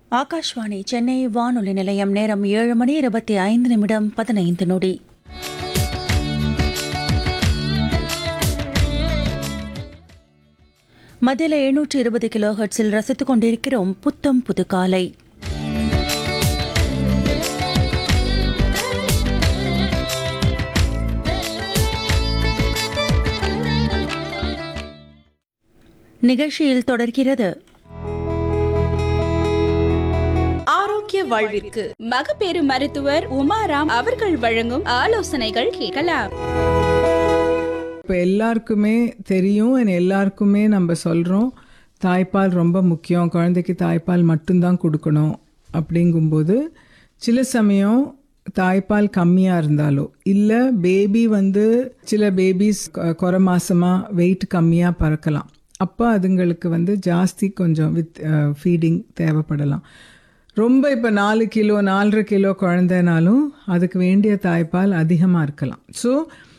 ஆகாஷ்வாணி சென்னை வானொலி நிலையம் நேரம் ஏழு மணி இருபத்தி ஐந்து நிமிடம் பதினைந்து நொடி மதியில எழுநூற்று இருபது கிலோ ஹெர்ட்ஸில் ரசித்துக் கொண்டிருக்கிறோம் புத்தம் புது காலை நிகழ்ச்சியில் தொடர்கிறது ஆரோக்கிய வாழ்விற்கு மகப்பேறு மருத்துவர் உமாராம் அவர்கள் வழங்கும் ஆலோசனைகள் கேட்கலாம் இப்போ எல்லாருக்குமே தெரியும் and எல்லாருக்குமே நம்ம சொல்கிறோம் தாய்ப்பால் ரொம்ப முக்கியம் குழந்தைக்கு தாய்ப்பால் மட்டும்தான் கொடுக்கணும் அப்படிங்கும்போது சில சமயம் தாய்ப்பால் கம்மியாக இருந்தாலோ இல்லை பேபி வந்து சில பேபிஸ் குறை மாசமாக வெயிட் கம்மியாக பறக்கலாம் அப்போ அதுங்களுக்கு வந்து ஜாஸ்தி கொஞ்சம் வித் ஃபீடிங் தேவைப்படலாம் ரொம்ப இப்போ நாலு கிலோ நாலரை கிலோ குழந்தைனாலும் அதுக்கு வேண்டிய தாய்ப்பால் அதிகமாக இருக்கலாம் ஸோ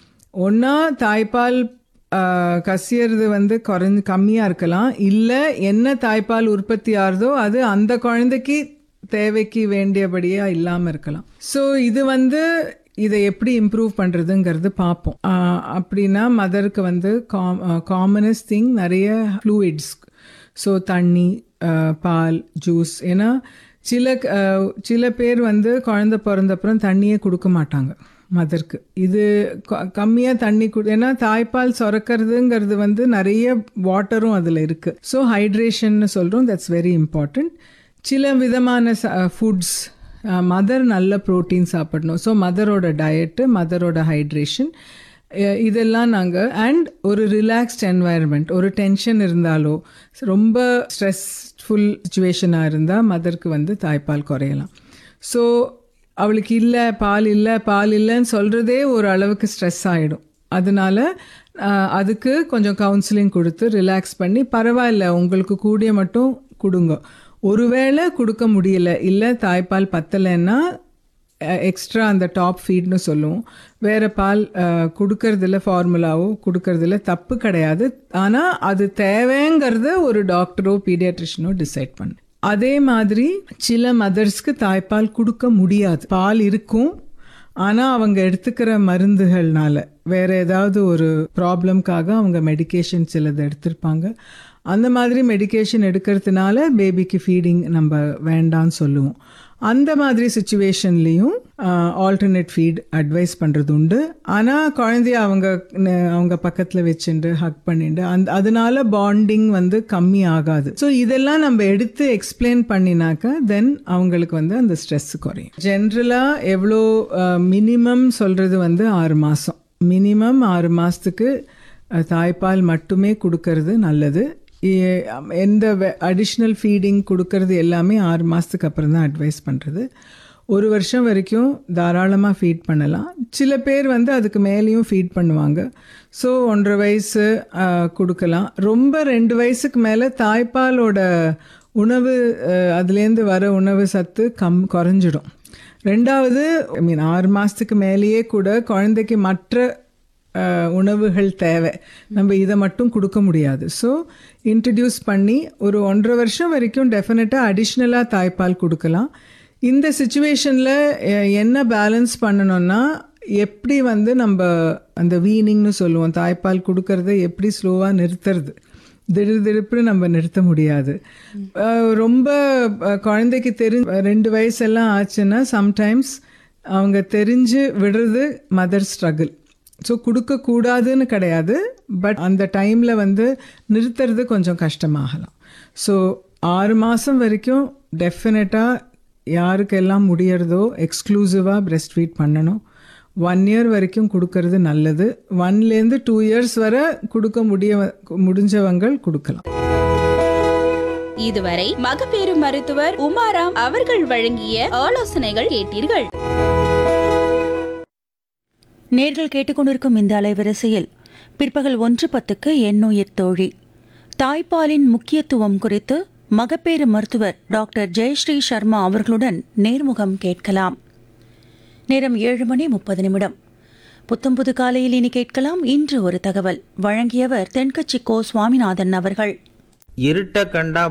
ஒன்றா தாய்ப்பால் ஆஹ், கசியறது வந்து குறைஞ்சு கம்மியாக இருக்கலாம் இல்லை என்ன தாய்ப்பால் உற்பத்தி ஆகுதோ அது அந்த குழந்தைக்கு தேவைக்கு வேண்டியபடியாக இல்லாமல் இருக்கலாம் ஸோ இது வந்து இதை எப்படி இம்ப்ரூவ் பண்ணுறதுங்கிறது பார்ப்போம் ஆஹ், அப்படின்னா மதருக்கு வந்து காமனஸ்ட் திங் நிறைய ஃப்ளூயிட்ஸ் ஸோ தண்ணி ஆஹ், பால் ஜூஸ் ஏன்னா சில ஆஹ், சில பேர் வந்து குழந்தை பிறந்தப்புறம் தண்ணியே கொடுக்க மாட்டாங்க மதருக்கு இது கம்மியாக தண்ணி குடி ஏன்னா தாய்ப்பால் சுரக்கிறதுங்கிறது வந்து நிறைய வாட்டரும் அதில் இருக்குது ஸோ ஹைட்ரேஷன்னு சொல்கிறோம் தட்ஸ் வெரி இம்பார்ட்டண்ட் சில விதமான ஃபுட்ஸ் மதர் நல்ல ப்ரோட்டீன் சாப்பிடணும் ஸோ மதரோட டயட்டு மதரோட ஹைட்ரேஷன் இதெல்லாம் நாங்கள் அண்ட் ஒரு ரிலாக்ஸ்ட் என்வாயர்மெண்ட் ஒரு டென்ஷன் இருந்தாலோ ரொம்ப ஸ்ட்ரெஸ்ஃபுல் சுச்சுவேஷனாக இருந்தால் மதருக்கு வந்து தாய்ப்பால் குறையலாம் ஸோ அவளுக்கு இல்லை பால் இல்லை பால் இல்லைன்னு சொல்கிறதே ஒரு அளவுக்கு ஸ்ட்ரெஸ் ஆகிடும் அதனால ஆஹ், அதுக்கு கொஞ்சம் கவுன்சிலிங் கொடுத்து ரிலாக்ஸ் பண்ணி பரவாயில்ல உங்களுக்கு கூடிய மட்டும் கொடுங்க ஒருவேளை கொடுக்க முடியல இல்லை தாய்ப்பால் பத்தலைன்னா எக்ஸ்ட்ரா அந்த டாப் ஃபீட்னு சொல்லுவோம் வேறு பால் அஹ், கொடுக்கறதுல ஃபார்முலாவோ கொடுக்கறதுல தப்பு கிடையாது ஆனால் அது தேவைங்கிறத ஒரு டாக்டரோ பீடியாட்ரிஷனோ டிசைட் பண்ணு அதே மாதிரி சில மதர்ஸ்க்கு தாய்ப்பால் கொடுக்க முடியாது பால் இருக்கும் ஆனால் அவங்க எடுத்துக்கிற மருந்துகள்னால வேற ஏதாவது ஒரு ப்ராப்ளம்காக அவங்க மெடிகேஷன் சிலது எடுத்திருப்பாங்க அந்த மாதிரி மெடிகேஷன் எடுக்கிறதுனால பேபிக்கு ஃபீடிங் நம்ம வேண்டான்னு சொல்லுவோம் அந்த மாதிரி சுச்சுவேஷன்லேயும் ஆல்டர்னேட் ஃபீட் அட்வைஸ் பண்ணுறது உண்டு ஆனால் குழந்தைய அவங்க ந- அவங்க பக்கத்தில் வச்சுட்டு ஹக் பண்ணிட்டு அந்த அதனால பாண்டிங் வந்து கம்மி ஆகாது ஸோ இதெல்லாம் நம்ம எடுத்து எக்ஸ்பிளைன் பண்ணினாக்கா தென் அவங்களுக்கு வந்து அந்த ஸ்ட்ரெஸ் குறையும் ஜென்ரலாக எவ்வளோ மினிமம் சொல்கிறது வந்து ஆறு மாதம் மினிமம் ஆறு மாதத்துக்கு தாய்ப்பால் மட்டுமே கொடுக்கறது நல்லது எ- எந்த அடிஷ்னல் ஃபீடிங் கொடுக்கறது எல்லாமே ஆறு மாதத்துக்கு அப்புறம் தான் அட்வைஸ் பண்ணுறது ஒரு வருஷம் வரைக்கும் தாராளமாக ஃபீட் பண்ணலாம் சில பேர் வந்து அதுக்கு மேலேயும் ஃபீட் பண்ணுவாங்க ஸோ ஒன்றரை வயசு ஆஹ், கொடுக்கலாம் ரொம்ப ரெண்டு வயசுக்கு மேலே தாய்ப்பாலோட உணவு ஆஹ், அதுலேருந்து வர உணவு சத்து கம் குறைஞ்சிடும் ரெண்டாவது ஐ மீன் ஆறு மாதத்துக்கு மேலேயே கூட குழந்தைக்கு மற்ற அஹ், உணவுகள் தேவை நம்ம இதை மட்டும் கொடுக்க முடியாது ஸோ இன்ட்ரடியூஸ் பண்ணி ஒரு ஒன்றரை வருஷம் வரைக்கும் டெஃபினட்டாக அடிஷ்னலாக தாய்ப்பால் கொடுக்கலாம் இந்த சுச்சுவேஷனில் என்ன பேலன்ஸ் பண்ணணும்னா எப்படி வந்து நம்ம அந்த வீனிங்னு சொல்லுவோம் தாய்ப்பால் கொடுக்கறத எப்படி ஸ்லோவாக நிறுத்துறது திடீர் திடுப்புன்னு நம்ம நிறுத்த முடியாது அஹ் ரொம்ப அஹ், குழந்தைக்கு தெரிஞ்சு ரெண்டு வயசெல்லாம் ஆச்சுன்னா சம்டைம்ஸ் அவங்க தெரிஞ்சு விடுறது மதர் ஸ்ட்ரகிள் ஸோ கொடுக்கக்கூடாதுன்னு கிடையாது பட் அந்த டைமில் வந்து நிறுத்துறது கொஞ்சம் கஷ்டமாகலாம் ஸோ ஆறு மாதம் வரைக்கும் டெஃபினட்டாக யாருக்கெல்லாம் முடியறதோ எக்ஸ்க்ளூசிவாக breast ஃபீட் பண்ணணும் ஒன் இயர் வரைக்கும் கொடுக்கறது நல்லது ஒன்லேருந்து டூ இயர்ஸ் வரை கொடுக்க முடிய முடிஞ்சவங்கள் கொடுக்கலாம் இதுவரை மகப்பேறு மருத்துவர் உமாராம் அவர்கள் வழங்கிய ஆலோசனைகள் கேட்டீர்கள் நேர்கள் கேட்டுக்கொண்டிருக்கும் இந்த அலைவரிசையில் பிற்பகல் ஒன்று பத்துக்கு எண்ணுயிர் தோழி தாய்ப்பாலின் முக்கியத்துவம் குறித்து மகப்பேறு மருத்துவர் டாக்டர் ஜெயஸ்ரீ சர்மா அவர்களுடன் நேர்முகம் கேட்கலாம் நேரம் ஏழு மணி முப்பது நிமிடம் புத்தம்புது காலையில் இனி கேட்கலாம் இன்று ஒரு தகவல் வழங்கியவர் தென்கட்சி கோ சுவாமிநாதன் அவர்கள் இருட்ட கண்டா